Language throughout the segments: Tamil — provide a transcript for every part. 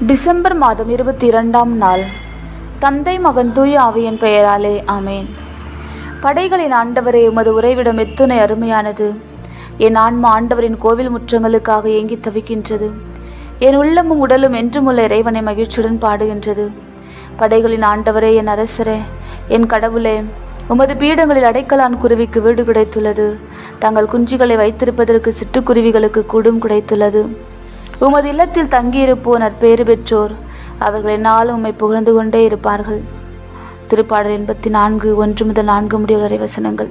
டிசம்பர் மாதம் இருபத்தி இரண்டாம் நாள் தந்தை மகன் தூய ஆவியின் பெயராலே ஆமேன் படைகளின் ஆண்டவரே உமது உறைவிடம் எத்துணை அருமையானது என் ஆன்மா ஆண்டவரின் கோவில் முற்றங்களுக்காக ஏங்கி தவிக்கின்றது என் உள்ளமும் உடலும் என்றுமுள்ள இறைவனை மகிழ்ச்சியுடன் பாடுகின்றது படைகளின் ஆண்டவரே என் அரசரே என் கடவுளே உமது பீடங்களில் அடைக்கலான் குருவிக்கு வீடு கிடைத்துள்ளது தங்கள் குஞ்சுகளை வைத்திருப்பதற்கு சிட்டுக்குருவிகளுக்கு கூடும் கிடைத்துள்ளது உமது இல்லத்தில் தங்கியிருப்போர் நற்பேறு பெற்றோர் அவர்கள் என்னாலும் உம்மை புகழ்ந்து கொண்டே இருப்பார்கள் திருப்பாடல் எண்பத்தி நான்கு ஒன்று முதல் நான்கு முடிய வரை வசனங்கள்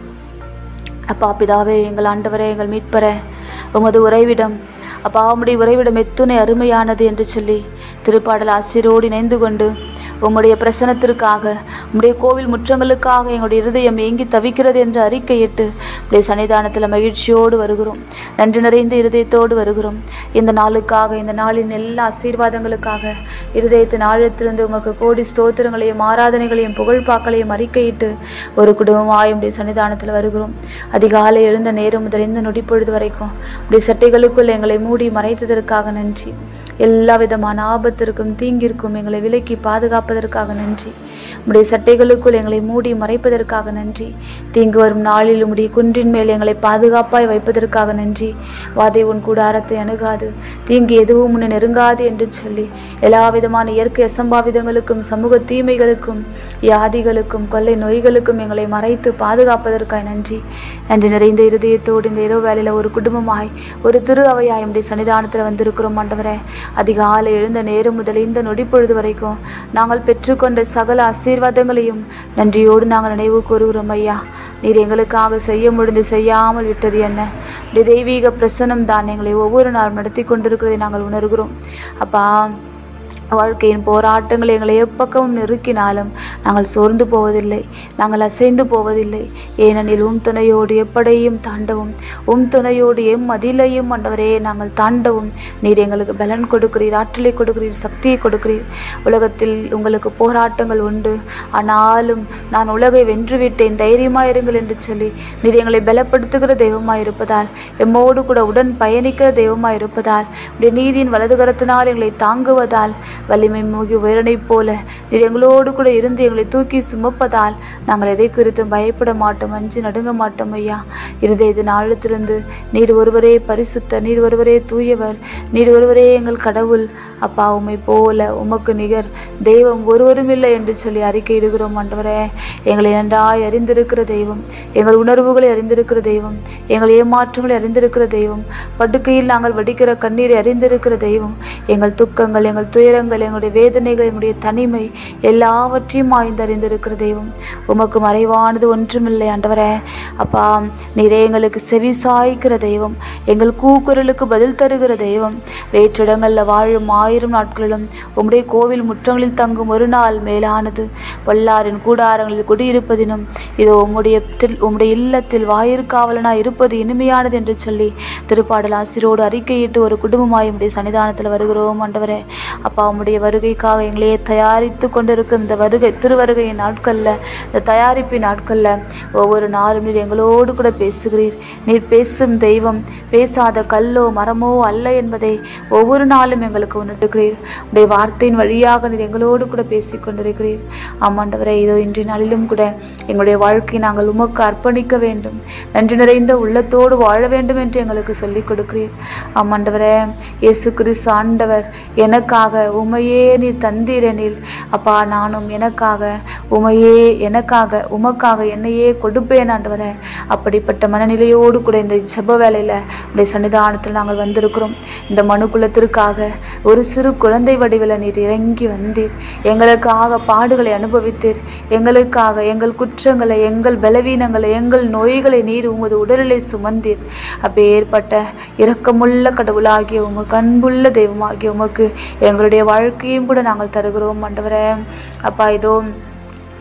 அப்பா பிதாவே எங்கள் ஆண்டவரே எங்கள் மீட்பரே உமது உறைவிடம் அப்பா உம்முடைய உறைவிடம் எத்துணை அருமையானது என்று சொல்லி திருப்பாடல் ஆசிரியரோடு இணைந்து கொண்டு உம்முடைய பிரசனத்திற்காக உம்முடைய கோவில் முற்றங்களுக்காக எங்களுடைய இருதயம் ஏங்கி தவிக்கிறது என்று அறிக்கையிட்டு உடைய சன்னிதானத்தில் மகிழ்ச்சியோடு வருகிறோம் நன்றி நிறைந்த இருதயத்தோடு வருகிறோம் இந்த நாளுக்காக இந்த நாளின் எல்லா ஆசீர்வாதங்களுக்காக இருதயத்தின் ஆழத்திலிருந்து உமக்கு கோடி ஸ்தோத்திரங்களையும் ஆராதனைகளையும் புகழ்பாக்களையும் அறிக்கையிட்டு ஒரு குடும்பமாய் உடைய சன்னிதானத்தில் வருகிறோம் அதிகாலை எழுந்த நேரம் முதல் இந்த நொடிப்பொழுது வரைக்கும் உடைய சட்டைகளுக்குள் எங்களை மூடி மறைத்ததற்காக நன்றி எல்லா விதமான ஆபத்திற்கும் தீங்கிற்கும் எங்களை விலக்கி பாதுகாப்பதற்காக நன்றி உம்முடைய சட்டைகளுக்குள் எங்களை மூடி மறைப்பதற்காக நன்றி தீங்கு வரும் நாளில் உம்முடைய குன்றின் மேல் எங்களை பாதுகாப்பாய் வைப்பதற்காக நன்றி வாதை உன் கூடாரத்தை அணுகாது தீங்கு எதுவும் உன்னை நெருங்காது என்று சொல்லி எல்லா விதமான இயற்கை அசம்பாவிதங்களுக்கும் சமூக தீமைகளுக்கும் வியாதிகளுக்கும் கொள்ளை நோய்களுக்கும் எங்களை மறைத்து பாதுகாப்பதற்காக நன்றி நன்றி நிறைந்த இருதயத்தோடு இந்த இரவு வேளையில் ஒரு குடும்பமாய் ஒரு திரு அவையாய் உம்முடைய சன்னிதானத்தில் வந்திருக்கிறோம் ஆண்டவரே அதிகாலை எழுந்த நேரம் முதல் இந்த நொடிப்பொழுது வரைக்கும் நாங்கள் பெற்றுக்கொண்ட சகல ஆசீர்வாதங்களையும் நன்றியோடு நாங்கள் நினைவு கூறுகிறோம் ஐயா நீர் எங்களுக்காக செய்ய முடிந்து செய்யாமல் விட்டது என்ன உடைய தெய்வீக பிரசனம் தான் எங்களை ஒவ்வொரு நாளும் நடத்தி கொண்டிருக்கிறதை நாங்கள் உணர்கிறோம் அப்பா வாழ்க்கையின் போராட்டங்கள் எங்களை எப்பக்கமும் நெருக்கினாலும் நாங்கள் சோர்ந்து போவதில்லை நாங்கள் அசைந்து போவதில்லை ஏனெனில் உம் துணையோடு எப்படையும் தாண்டவும் உம் துணையோடு எம் மதிலையும் ஆண்டவரே நாங்கள் தாண்டவும் நீர் எங்களுக்கு பலன் கொடுக்கிறீர் ஆற்றலை கொடுக்கிறீர் சக்தியை கொடுக்கிறீர் உலகத்தில் உங்களுக்கு போராட்டங்கள் உண்டு ஆனாலும் நான் உலகை வென்றுவிட்டேன் தைரியமாக இருங்கள் என்று சொல்லி நீர் எங்களை பலப்படுத்துகிற தெய்வமாக இருப்பதால் எம்மோடு கூட உடன் பயணிக்கிற தெய்வமாக இருப்பதால் உடைய நீதியின் வலது கரத்தினால் எங்களை தாங்குவதால் வலிமை மிகு உயரனைப் போல நீர் எங்களோடு கூட இருந்து எங்களை தூக்கி சுமப்பதால் நாங்கள் எதை குறித்தும் பயப்பட மாட்டோம் அஞ்சு நடுங்க மாட்டோம் ஐயா இருதயத்தின் ஆழத்திலிருந்து நீர் ஒருவரே பரிசுத்த நீர் ஒருவரே தூயவர் நீர் ஒருவரே எங்கள் கடவுள் அப்பா உம்மை போல உமக்கு நிகர் தெய்வம் ஒருவரும் இல்லை என்று சொல்லி அறிக்கையிடுகிறோம் ஆண்டவரே எங்களை நன்றாய் அறிந்திருக்கிற தெய்வம் எங்கள் உணர்வுகளை அறிந்திருக்கிற தெய்வம் எங்கள் ஏமாற்றங்களை அறிந்திருக்கிற தெய்வம் படுக்கையில் நாங்கள் வடிக்கிற கண்ணீரை அறிந்திருக்கிற தெய்வம் எங்கள் துக்கங்கள் எங்கள் துயரங்கள் எங்களுடைய வேதனைகள் எங்களுடைய தனிமை எல்லாவற்றையும் ஆய்ந்து அறிந்திருக்கிற தெய்வம் உமக்கு மறைவானது ஒன்றுமில்லை ஆண்டவரே அப்பா நீரே எங்களுக்கு செவி சாய்க்கிற தெய்வம் எங்கள் கூக்குரலுக்கு பதில் தருகிற தெய்வம் வேற்றிடங்களில் வாழும் ஆயிரம் நாட்களிலும் உம்முடைய கோவில் முற்றங்களில் தங்கும் ஒரு நாள் மேலானது வல்லாரின் கூடாரங்களில் குடியிருப்பதினும் இதோ உம்முடைய தில்- உம்முடைய இல்லத்தில் வாயிற்காவலனாய் இருப்பது இனிமையானது என்று சொல்லி திருப்பாடல் ஆசிரோடு அறிக்கையிட்டு ஒரு குடும்பமாய் உம்முடைய சன்னிதானத்தில் வருகிறோம் ஆண்டவரே அப்பா உம்முடைய வருகைக்காக எங்களையே தயாரித்து கொண்டிருக்கும் இந்த வருகை திருவருகையின் நாட்களில் இந்த தயாரிப்பின் நாட்களில் ஒவ்வொரு நாளும் நீர் எங்களோடு கூட பேசுகிறீர் நீர் பேசும் தெய்வம் பேசாத கல்லோ மரமோ அல்ல என்பதை ஒவ்வொரு நாளும் எங்களுக்கு உணர்த்துகிறீர் உடைய வார்த்தையின் வழியாக நீர் எங்களோடு கூட பேசிக் கொண்டிருக்கிறீர் ஆமாண்டவரே இதோ இன்றைய நாளிலும் கூட எங்களுடைய வாழ்க்கையை நாங்கள் உமக்கு அர்ப்பணிக்க வேண்டும் நன்றி நிறைந்த உள்ளத்தோடு வாழ வேண்டும் என்று எங்களுக்கு சொல்லிக் கொடுக்கிறீர் ஆமாண்டவரே இயேசு கிறிஸ்து ஆண்டவர் எனக்காக உமையே நீர் தந்தீரெனில் அப்பா நானும் எனக்காக உமையே எனக்காக உமக்காக என்னையே கொடுப்பேன் ஆண்டவரே அப்படிப்பட்ட மனநிலையோடு கூட இந்த ஜெப வேலையில் உடைய சன்னிதானத்தில் நாங்கள் வந்திருக்கிறோம் இந்த மனுக்குலத்திற்காக ஒரு சிறு குழந்தை வடிவில் நீர் இறங்கி வந்தீர் எங்களுக்காக பாடுகளை அனுபவித்தீர் எங்களுக்காக எங்கள் குற்றங்களை எங்கள் பலவீனங்களை எங்கள் நோய்களை நீர் உமது உடலிலே சுமந்தீர் அப்பேற்பட்ட இரக்கமுள்ள கடவுளாகிய உமக்கு அன்புள்ள தெய்வமாகிய உமக்கு எங்களுடைய வாழ்க்கையும் கூட நாங்கள் தருகிறோம் ஆண்டவரே அப்பா இதோ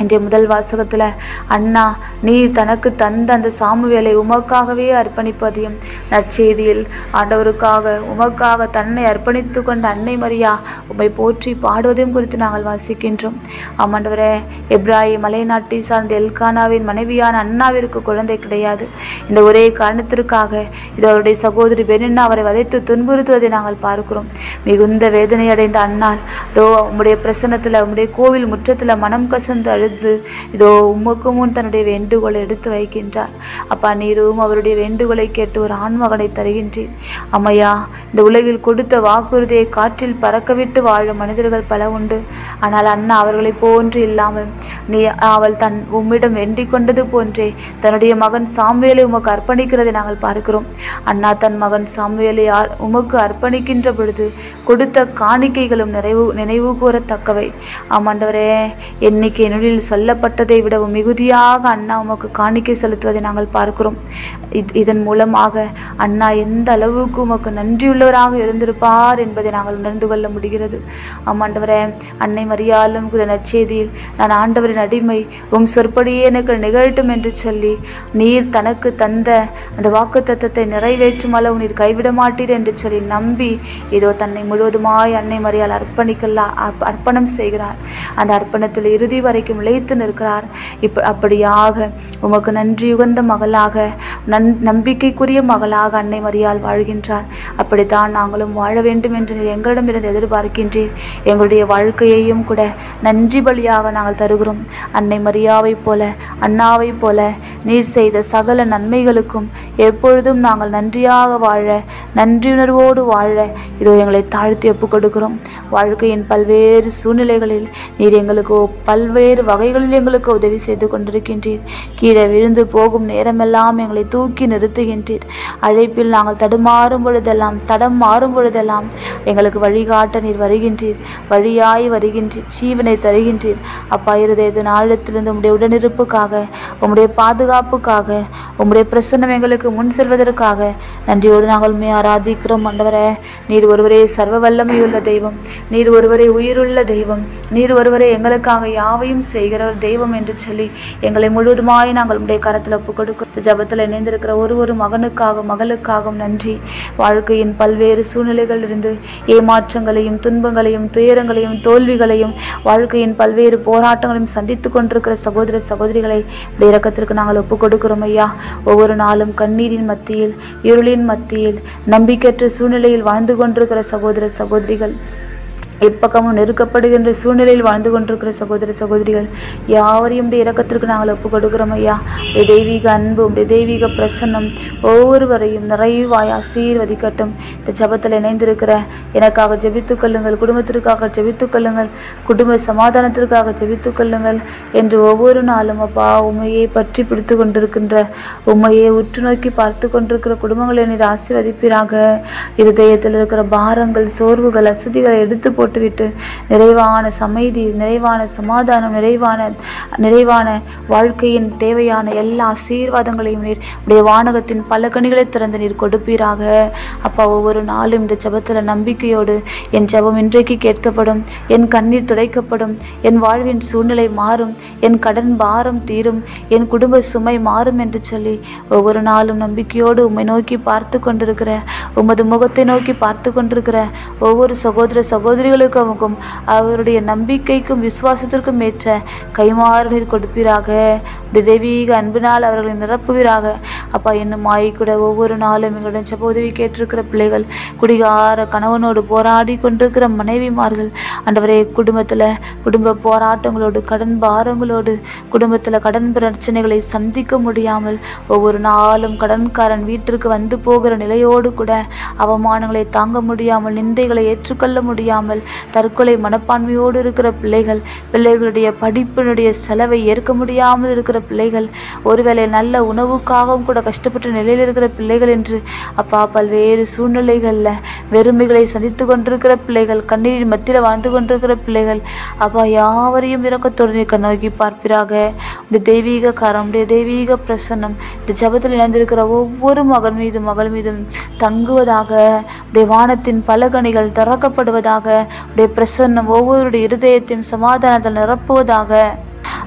இன்றைய முதல் வாசகத்தில் அண்ணா நீ தனக்கு தந்த அந்த சாமுவேலை உமக்காகவே அர்ப்பணிப்பதையும் நற்செய்தியில் ஆண்டவருக்காக உமக்காக தன்னை அர்ப்பணித்து கொண்ட அன்னை மரியா உம்மை போற்றி பாடுவதையும் குறித்து நாங்கள் வாசிக்கின்றோம் ஆமாண்டவரே எப்ராஹி மலைநாட்டை சார்ந்த எல்கானாவின் மனைவியான அண்ணாவிற்கு குழந்தை கிடையாது இந்த ஒரே காரணத்திற்காக இது அவருடைய சகோதரி பெனின்னா அவரை வதைத்து துன்புறுத்துவதை நாங்கள் பார்க்கிறோம் மிகுந்த வேதனை அடைந்த அண்ணால் தோ உம்முடைய பிரசன்னத்தில் உம்முடைய கோவில் முற்றத்தில் மனம் கசந்து அழுது இதோ உமக்கு முன் தன்னுடைய வேண்டுகோளை எடுத்து வைக்கின்றார் அப்பா நீரும் அவருடைய வேண்டுகோளை கேட்டு ஒரு ஆண்மகனை தருகின்றேன் அம்மையா இந்த உலகில் கொடுத்த வாக்குறுதியை காற்றில் பறக்கவிட்டு வாழும் மனிதர்கள் பல உண்டு ஆனால் அண்ணா அவர்களைப் போன்று இல்லாமல் நீ அவள் தன் உம்மிடம் வேண்டிக் கொண்டது போன்றே தன்னுடைய மகன் சாமுவேலை உமக்கு அர்ப்பணிக்கிறதை நாங்கள் பார்க்கிறோம் அண்ணா தன் மகன் சாமுவேலை ஆர்- உமக்கு அர்ப்பணிக்கின்ற பொழுது கொடுத்த காணிக்கைகளும் நிறைவு நினைவு கூறத்தக்கவை ஆமாண்டவரே எண்ணிக்கை நூலில் சொல்லப்பட்டதை விடவும் மிகுதியாக அண்ணா உமக்கு காணிக்கை செலுத்துவதை நாங்கள் பார்க்கிறோம் இத்- இதன் மூலமாக அண்ணா எந்த அளவுக்கு உமக்கு நன்றியுள்ளவராக இருந்திருப்பார் என்பதை நாங்கள் உணர்ந்து கொள்ள முடிகிறது ஆமாண்டவரே அன்னை மரியாலும் கூட நற்செய்தியில் நான் ஆண்டவரின் அடிமை உம் சொற்படியே எனக்கு நிகழட்டும் என்று சொல்லி நீர் தனக்கு தந்த அந்த வாக்கு தத்தத்தை நிறைவேற்றும் அளவு நீர் கைவிட மாட்டீர் என்று சொல்லி நம்பி இதோ தன்னை முழுவதுமாய் அன்னை மரியால் அர்ப்பணிக்கலா அர்ப்ப- அர்ப்பணம் செய்கிறார் அந்த அர்ப்பணத்தில் இறுதி வரைக்கும் நிலைத்து நிற்கிறார் இப்ப அப்படியாக உமக்கு நன்றியுகந்த மகளாக நன் நம்பிக்கைக்குரிய மகளாக அன்னை மரியால் வாழ்கின்றார் அப்படித்தான் நாங்களும் வாழ வேண்டும் என்று நீர் எங்களிடமிருந்து எதிர்பார்க்கின்றீர் எங்களுடைய வாழ்க்கையையும் கூட நன்றி பலியாக நாங்கள் தருகிறோம் அன்னை மரியாவைப் போல அண்ணாவைப் போல நீர் செய்த சகல நன்மைகளுக்கும் எப்பொழுதும் நாங்கள் நன்றியாக வாழ நன்றியுணர்வோடு வாழ இதோ எங்களை தாழ்த்தி ஒப்புக் கொடுக்கிறோம் வாழ்க்கையின் பல்வேறு சூழ்நிலைகளில் நீர் எங்களுக்கு பல்வேறு வகைகளில் எங்களுக்கு உதவி செய்து கொண்டிருக்கின்றீர் கீழே விழுந்து போகும் நேரமெல்லாம் எங்களை தூக்கி நிறுத்துகின்றீர் அழைப்பில் நாங்கள் தடுமாறும் பொழுதெல்லாம் தடம் மாறும் பொழுதெல்லாம் எங்களுக்கு வழிகாட்ட நீர் வருகின்றீர் வழியாய் வருகின்றீர் ஜீவனை தருகின்றீர் அப்பா இருதயத்தின் ஆழத்திலிருந்து உம்முடைய உடனிருப்புக்காக உம்முடைய பாதுகாப்புக்காக உம்முடைய பிரசன்னம் எங்களுக்கு முன் செல்வதற்காக நன்றியோடு நாங்கள் உண்மை ஆராதிக்கிறோம் ஆண்டவரே நீர் ஒருவரே சர்வ வல்லமையுள்ள தெய்வம் நீர் ஒருவரே உயிருள்ள தெய்வம் நீர் ஒருவரே எங்களுக்காக யாவையும் செய்கிற ஒரு தெய்வம் என்று சொல்லி எங்களை முழுவதுமாய் நாங்கள் உடைய கரத்தில் ஒப்புக் கொடுக்கும் ஜபத்தில் இணைந்திருக்கிற ஒரு ஒரு மகனுக்காக மகளுக்காகவும் நன்றி வாழ்க்கையின் பல்வேறு சூழ்நிலைகளிலிருந்து ஏமாற்றங்களையும் துன்பங்களையும் துயரங்களையும் தோல்விகளையும் வாழ்க்கையின் பல்வேறு போராட்டங்களையும் சந்தித்து கொண்டிருக்கிற சகோதர சகோதரிகளை உடைய இரக்கத்திற்கு நாங்கள் ஒப்புக் கொடுக்கிறோம் ஐயா ஒவ்வொரு நாளும் கண்ணீரின் மத்தியில் இருளின் மத்தியில் நம்பிக்கையற்ற சூழ்நிலையில் வாழ்ந்து கொண்டிருக்கிற சகோதர சகோதரிகள் எப்பக்கமும் நெருக்கப்படுகின்ற சூழ்நிலையில் வாழ்ந்து கொண்டிருக்கிற சகோதர சகோதரிகள் யாவரையும் உடைய இரக்கத்திற்கு நாங்கள் ஒப்புக் கொடுக்கிறோம் ஐயா உடைய தெய்வீக அன்பு உடைய தெய்வீக பிரசன்னம் ஒவ்வொருவரையும் நிறைவாய் ஆசீர்வதிக்கட்டும் இந்த ஜபத்தில் இணைந்திருக்கிற எனக்காக ஜெபித்துக் கொள்ளுங்கள் குடும்பத்திற்காக ஜெபித்துக் கொள்ளுங்கள் குடும்ப சமாதானத்திற்காக ஜெபித்துக் கொள்ளுங்கள் என்று ஒவ்வொரு நாளும் அப்பா உண்மையை பற்றி பிடித்து கொண்டிருக்கின்ற உண்மையை உற்று நோக்கி பார்த்து கொண்டிருக்கிற குடும்பங்களை நீர் ஆசீர்வதிப்பீராக இருதயத்தில் இருக்கிற பாரங்கள் சோர்வுகள் அசதிகளை எடுத்து போட்டுவிட்டு நிறைவான சமைதி நிறைவான சமாதானம் நிறைவான நிறைவான வாழ்க்கையின் தேவையான எல்லா ஆசீர்வாதங்களையும் நீர் உடைய வானகத்தின் பல கனிகளை திறந்து நீர் கொடுப்பீராக அப்பா ஒவ்வொரு நாளும் இந்த ஜெபத்தில் நம்பிக்கையோடு என் ஜெபம் இன்றைக்கு கேட்கப்படும் என் கண்ணீர் துடைக்கப்படும் என் வாழ்வின் சூழ்நிலை மாறும் என் கடன் பாரம் தீரும் என் குடும்ப சுமை மாறும் என்று சொல்லி ஒவ்வொரு நாளும் நம்பிக்கையோடு உம்மை நோக்கி பார்த்து கொண்டிருக்கிற உமது முகத்தை நோக்கி பார்த்து கொண்டிருக்கிற ஒவ்வொரு சகோதர சகோதரிகளுக்கும் அவருடைய நம்பிக்கைக்கும் விசுவாசத்திற்கும் ஏற்ற கைமாறு நீர் கொடுப்பீராக உடைய தெய்வீக அன்பினால் அவர்களை நிரப்புவீராக அப்பா இன்னும் கூட ஒவ்வொரு நாளும் எங்களுடன் ஜெப உதவி கேட்டிருக்கிற பிள்ளைகள் குடிகார கணவனோடு போராடி கொண்டிருக்கிற மனைவிமார்கள் ஆண்டவரே குடும்பத்தில் குடும்ப போராட்டங்களோடு கடன் பாரங்களோடு குடும்பத்தில் கடன் பிரச்சனைகளை சந்திக்க முடியாமல் ஒவ்வொரு நாளும் கடன்காரன் வீட்டிற்கு வந்து போகிற நிலையோடு கூட அவமானங்களை தாங்க முடியாமல் நிந்தைகளை ஏற்றுக்கொள்ள முடியாமல் தற்கொலை மனப்பான்மையோடு இருக்கிற பிள்ளைகள் பிள்ளைகளுடைய படிப்பினுடைய செலவை ஏற்க முடியாமல் இருக்கிற பிள்ளைகள் ஒருவேளை நல்ல உணவுக்காகவும் கூட கஷ்டப்பட்ட நிலையில் இருக்கிற பிள்ளைகள் என்று அப்பா பல்வேறு சூழ்நிலைகளில் வெறுமைகளை சந்தித்து கொண்டிருக்கிற பிள்ளைகள் கண்ணீரின் மத்தியில் வாழ்ந்து கொண்டிருக்கிற பிள்ளைகள் அப்பா யாவரையும் இரக்கத்தோடு நீ நோக்கி பார்ப்பிறாக உடைய தெய்வீக கரம் உடைய தெய்வீக பிரசன்னம் இந்த ஜபத்தில் இணைந்திருக்கிற ஒவ்வொரு மகன் மீதும் மகள் மீதும் தங்குவதாக உடைய வானத்தின் பலகணிகள் திறக்கப்படுவதாக உடைய பிரசன்னம் ஒவ்வொருடைய இருதயத்தையும் சமாதானத்தில் நிரப்புவதாக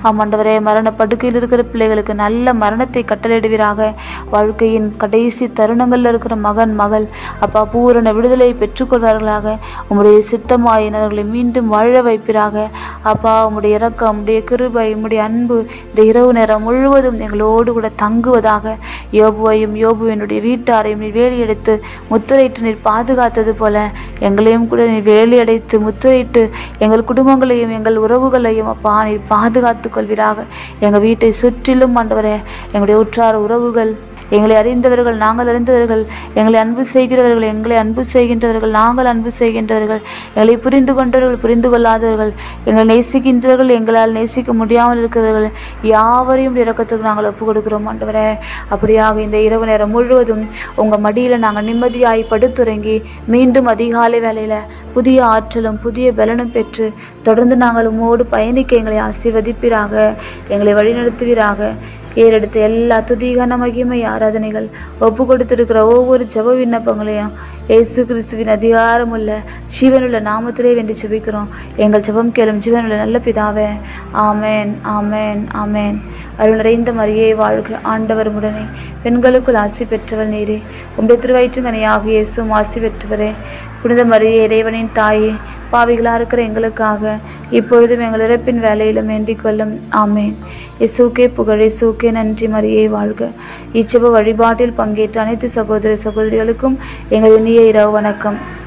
ஆமாண்டவரே மரண படுக்கையில் இருக்கிற பிள்ளைகளுக்கு நல்ல மரணத்தை கட்டளையிடுவீராக வாழ்க்கையின் கடைசி தருணங்களில் இருக்கிற மகன் மகள் அப்பா பூரண விடுதலை பெற்றுக்கொள்வார்களாக உம்முடைய சித்தமாயினர்களை மீண்டும் வாழ வைப்பீராக அப்பா உம்முடைய இறக்கம் உம்முடைய கிருபை உம்முடைய அன்பு இந்த இரவு நேரம் முழுவதும் எங்களோடு கூட தங்குவதாக யோபுவையும் யோபுவினுடைய வீட்டாரையும் நீர் வேலியடைத்து முத்திரையிட்டு நீர் பாதுகாத்தது போல எங்களையும் கூட நீர் வேலியடைத்து முத்திரையிட்டு எங்கள் குடும்பங்களையும் எங்கள் உறவுகளையும் அப்பா நீர் பாதுகாத்துக் கொள்வீராக எங்கள் வீட்டை சுற்றிலும் ஆண்டவரே எங்களுடைய உற்றார உறவுகள் எங்களை அறிந்தவர்கள் நாங்கள் அறிந்தவர்கள் எங்களை அன்பு செய்கிறவர்கள் எங்களை அன்பு செய்கின்றவர்கள் நாங்கள் அன்பு செய்கின்றவர்கள் எங்களை புரிந்து கொண்டவர்கள் புரிந்து கொள்ளாதவர்கள் எங்களை நேசிக்கின்றவர்கள் எங்களால் நேசிக்க முடியாமல் இருக்கிறவர்கள் யாவரையும் இரக்கத்துக்கு நாங்கள் ஒப்பு கொடுக்கிறோம் ஆண்டவரே அப்படியாக இந்த இரவு நேரம் முழுவதும் உங்கள் மடியில் நாங்கள் நிம்மதியாய் படுத்துறங்கி மீண்டும் அதிகாலை வேளையில் புதிய ஆற்றலும் புதிய பலனும் பெற்று தொடர்ந்து நாங்கள் உம்மோடு பயணிக்க எங்களை ஆசீர்வதிப்பீராக எங்களை வழிநடத்துவீராக ஏறெடுத்த எல்லா துதிகன மகிமை ஆராதனைகள் ஒப்பு கொடுத்திருக்கிற ஒவ்வொரு ஜெப விண்ணப்பங்களையும் இயேசு கிறிஸ்துவின் அதிகாரமுள்ள ஜீவனுள்ள நாமத்திலே வென்று ஜெபிக்கிறோம் எங்கள் ஜெபம் கேளும் ஜீவனுள்ள நல்ல பிதாவே ஆமேன் ஆமேன் ஆமேன் அருள் நிறைந்த மரியே வாழ்க ஆண்டவர் உடனே பெண்களுக்குள் ஆசி பெற்றவள் நீரே உம்முடைய திருவயிற்றுங்கனையாக இயேசும் ஆசி பெற்றவரே புனித மரியே இறைவனின் தாயே பாவிகளாக இருக்கிற எங்களுக்காக இப்பொழுதும் எங்கள் இறப்பின் வேலையிலும் வேண்டிக் கொள்ளும் ஆமேன் இயேசுக்கே புகழ் இயேசுக்கே நன்றி மரியே வாழ்க இச்செப வழிபாட்டில் பங்கேற்ற அனைத்து சகோதர சகோதரிகளுக்கும் எங்கள் இனிய இரவு வணக்கம்